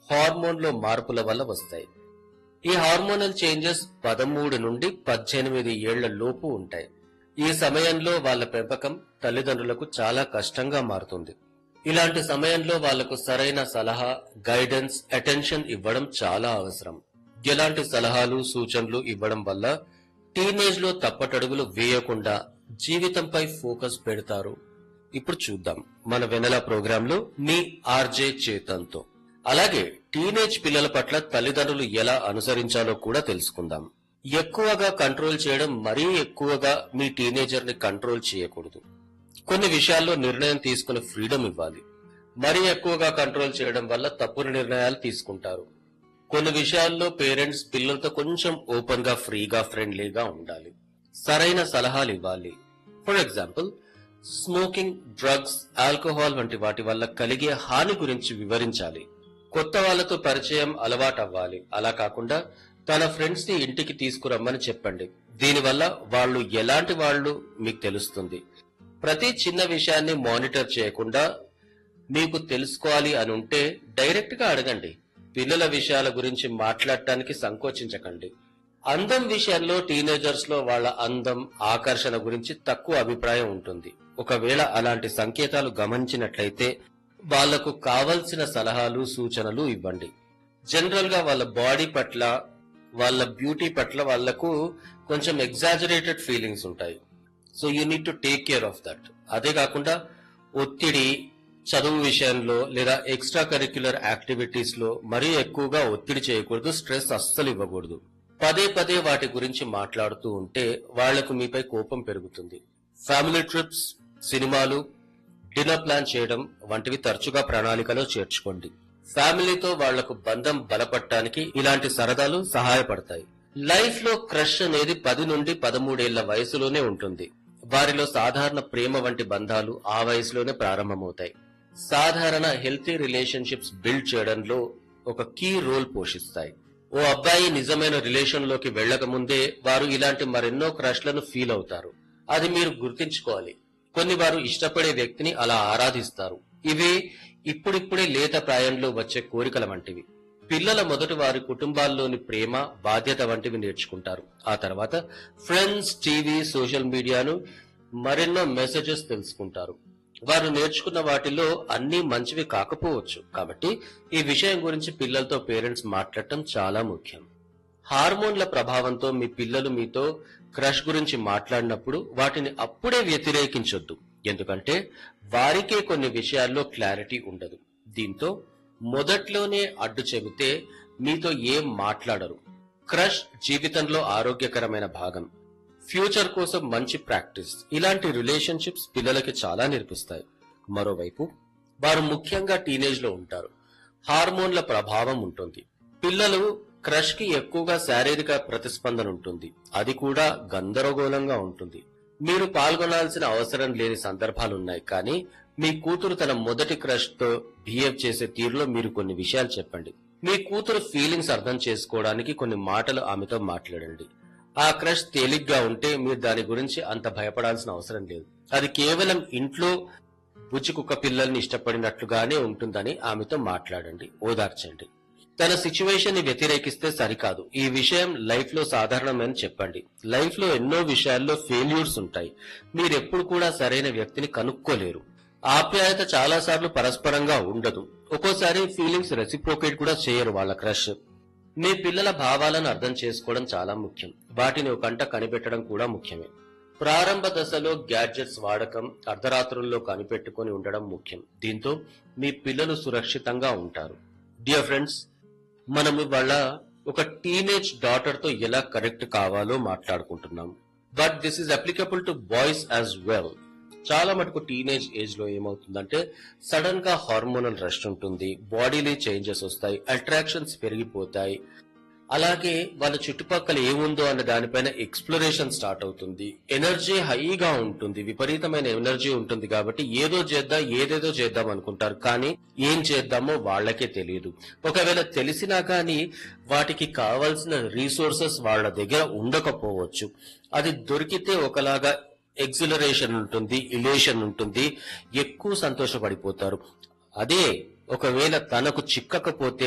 హార్మోన్లో మార్పుల వల్ల వస్తాయి ఈ హార్మోనల్ చేంజెస్ పదమూడు నుండి పద్దెనిమిది ఏళ్ల లోపు ఉంటాయి ఈ సమయంలో వాళ్ళ పెంపకం తల్లిదండ్రులకు చాలా కష్టంగా మారుతుంది ఇలాంటి సమయంలో వాళ్లకు సరైన సలహా గైడెన్స్ అటెన్షన్ ఇవ్వడం చాలా అవసరం ఎలాంటి సలహాలు సూచనలు ఇవ్వడం వల్ల టీనేజ్ లో తప్పటడుగులు వేయకుండా జీవితంపై ఫోకస్ పెడతారు ఇప్పుడు చూద్దాం మన వెనెల ప్రోగ్రామ్ లో మీ ఆర్జే చేతన్తో అలాగే టీనేజ్ పిల్లల పట్ల తల్లిదండ్రులు ఎలా అనుసరించాలో కూడా తెలుసుకుందాం ఎక్కువగా కంట్రోల్ చేయడం మరీ ఎక్కువగా మీ టీనేజర్ ని కంట్రోల్ చేయకూడదు కొన్ని విషయాల్లో నిర్ణయం తీసుకునే ఫ్రీడమ్ ఇవ్వాలి మరీ ఎక్కువగా కంట్రోల్ చేయడం వల్ల తప్పుడు నిర్ణయాలు తీసుకుంటారు కొన్ని విషయాల్లో పేరెంట్స్ పిల్లలతో కొంచెం ఓపెన్ గా ఫ్రీగా ఫ్రెండ్లీగా ఉండాలి సరైన సలహాలు ఇవ్వాలి for example smoking drugs alcohol వంటి వాటి వల్ల కలిగే హాని గురించి వివరించాలి కొత్త వాళ్ళతో పరిచయం అలవాటు అవ్వాలి అలా కాకుండా తన ఫ్రెండ్స్ ని ఇంటికి తీసుకురమ్మని చెప్పండి దీనివల్ల వాళ్ళు ఎలాంటి వాళ్ళు మీకు తెలుస్తుంది ప్రతి చిన్న విషయాన్ని మానిటర్ చేయకుండా మీకు తెలుసుకోవాలి అని ఉంటే డైరెక్ట్ గా అడగండి పిల్లల విషయాల గురించి మాట్లాడటానికి సంకోచించకండి అందం విషయంలో టీనేజర్స్ లో వాళ్ళ అందం ఆకర్షణ గురించి తక్కువ అభిప్రాయం ఉంటుంది ఒకవేళ అలాంటి సంకేతాలు గమనించినట్లయితే వాళ్లకు కావలసిన సలహాలు సూచనలు ఇవ్వండి జనరల్ గా వాళ్ళ బాడీ పట్ల వాళ్ళ బ్యూటీ పట్ల వాళ్లకు కొంచెం ఎగ్జాజరేటెడ్ ఫీలింగ్స్ ఉంటాయి so you need to take care of that అదే కాకుండా ఒత్తిడి చదువు విషయంలో లేదా ఎక్స్ట్రా కరిక్యులర్ యాక్టివిటీస్ లో మరీ ఎక్కువగా ఒత్తిడి చేయకూడదు స్ట్రెస్ అస్సలు ఇవ్వకూడదు పదే పదే వాటి గురించి మాట్లాడుతూ ఉంటే వాళ్లకు మీపై కోపం పెరుగుతుంది ఫ్యామిలీ ట్రిప్స్ సినిమాలు డిన్నర్ ప్లాన్ చేయడం వంటివి తరచుగా ప్రణాళికలో చేర్చుకోండి ఫ్యామిలీతో వాళ్లకు బంధం బలపడటానికి ఇలాంటి సరదాలు సహాయపడతాయి లైఫ్ లో క్రష్ అనేది పది నుండి పదమూడేళ్ల వయసులోనే ఉంటుంది వారిలో సాధారణ ప్రేమ వంటి బంధాలు ఆ వయసులోనే ప్రారంభమవుతాయి సాధారణ హెల్తీ రిలేషన్షిప్స్ బిల్డ్ చేయడంలో ఒక కీ రోల్ పోషిస్తాయి ఓ అబ్బాయి నిజమైన రిలేషన్ లోకి వెళ్లక ముందే వారు ఇలాంటి మరెన్నో క్రష్లను ఫీల్ అవుతారు అది మీరు గుర్తించుకోవాలి కొన్ని వారు ఇష్టపడే వ్యక్తిని అలా ఆరాధిస్తారు ఇవి ఇప్పుడిప్పుడే లేత ప్రాయంలో వచ్చే కోరికల వంటివి పిల్లల మొదటి వారి కుటుంబాల్లోని ప్రేమ బాధ్యత వంటివి నేర్చుకుంటారు ఆ తర్వాత ఫ్రెండ్స్ టీవీ సోషల్ మీడియాను మరెన్నో మెసేజెస్ తెలుసుకుంటారు వారు నేర్చుకున్న వాటిలో అన్ని మంచివి కాకపోవచ్చు కాబట్టి ఈ విషయం గురించి పిల్లలతో పేరెంట్స్ మాట్లాడటం చాలా ముఖ్యం హార్మోన్ల ప్రభావంతో మీ పిల్లలు మీతో క్రష్ గురించి మాట్లాడినప్పుడు వాటిని అప్పుడే వ్యతిరేకించొద్దు ఎందుకంటే వారికే కొన్ని విషయాల్లో క్లారిటీ ఉండదు దీంతో మొదట్లోనే అడ్డు చెబితే మీతో ఏం మాట్లాడరు క్రష్ జీవితంలో ఆరోగ్యకరమైన భాగం ఫ్యూచర్ కోసం మంచి ప్రాక్టీస్ ఇలాంటి రిలేషన్షిప్స్ పిల్లలకి చాలా నేర్పిస్తాయి మరోవైపు వారు ముఖ్యంగా టీనేజ్ లో ఉంటారు హార్మోన్ల ప్రభావం ఉంటుంది పిల్లలు క్రష్ కి ఎక్కువగా శారీరక ప్రతిస్పందన ఉంటుంది అది కూడా గందరగోళంగా ఉంటుంది మీరు పాల్గొనాల్సిన అవసరం లేని సందర్భాలున్నాయి కానీ మీ కూతురు తన మొదటి క్రష్ తో బిహేవ్ చేసే తీరులో మీరు కొన్ని విషయాలు చెప్పండి మీ కూతురు ఫీలింగ్స్ అర్థం చేసుకోవడానికి కొన్ని మాటలు ఆమెతో మాట్లాడండి ఆ క్రష్ తేలిగ్గా ఉంటే మీరు దాని గురించి అంత భయపడాల్సిన అవసరం లేదు అది కేవలం ఇంట్లో బుజ్జి కుక్క పిల్లల్ని ఇష్టపడినట్లుగానే ఉంటుందని ఆమెతో మాట్లాడండి ఓదార్చండి తన సిచ్యువేషన్ ని వ్యతిరేకిస్తే సరికాదు ఈ విషయం లైఫ్ లో సాధారణమని చెప్పండి లైఫ్ లో ఎన్నో విషయాల్లో ఫెయిల్యూర్స్ ఉంటాయి మీరెప్పుడు కూడా సరైన వ్యక్తిని కనుక్కోలేరు ఆప్యాయత చాలా సార్లు పరస్పరంగా ఉండదు ఒక్కోసారి ఫీలింగ్స్ రెసిప్రోకేట్ కూడా చేయరు వాళ్ళ క్రష్ మీ పిల్లల భావాలను అర్థం చేసుకోవడం చాలా ముఖ్యం వాటిని ఒక కంట కనిపెట్టడం కూడా ముఖ్యమే ప్రారంభ దశలో గ్యాడ్జెట్స్ వాడకం అర్ధరాత్రుల్లో కనిపెట్టుకొని ఉండడం ముఖ్యం దీంతో మీ పిల్లలు సురక్షితంగా ఉంటారు డియర్ ఫ్రెండ్స్ మనం ఇవాళ ఒక టీనేజ్ డాటర్ తో ఎలా కరెక్ట్ కావాలో మాట్లాడుకుంటున్నాం but this is applicable to boys as well చాలా మటుకు టీనేజ్ ఏజ్ లో ఏమవుతుందంటే సడన్ గా హార్మోనల్ రష్ ఉంటుంది బాడీలో చేంజెస్ వస్తాయి అట్రాక్షన్స్ పెరిగిపోతాయి అలాగే వాళ్ళ చుట్టుపక్కల ఏముందో అన్న దానిపైన ఎక్స్ప్లోరేషన్ స్టార్ట్ అవుతుంది ఎనర్జీ హైగా ఉంటుంది విపరీతమైన ఎనర్జీ ఉంటుంది కాబట్టి ఏదో చేద్దాం ఏదేదో చేద్దాం అనుకుంటారు కానీ ఏం చేద్దామో వాళ్ళకే తెలియదు ఒకవేళ తెలిసినా కానీ వాటికి కావాల్సిన రీసోర్సెస్ వాళ్ళ దగ్గర ఉండకపోవచ్చు అది దొరికితే ఒకలాగా ఎగ్జిలరేషన్ ఉంటుంది ఇలేషన్ ఉంటుంది ఎక్కువ సంతోషపడిపోతారు అదే ఒకవేళ తనకు చిక్కకపోతే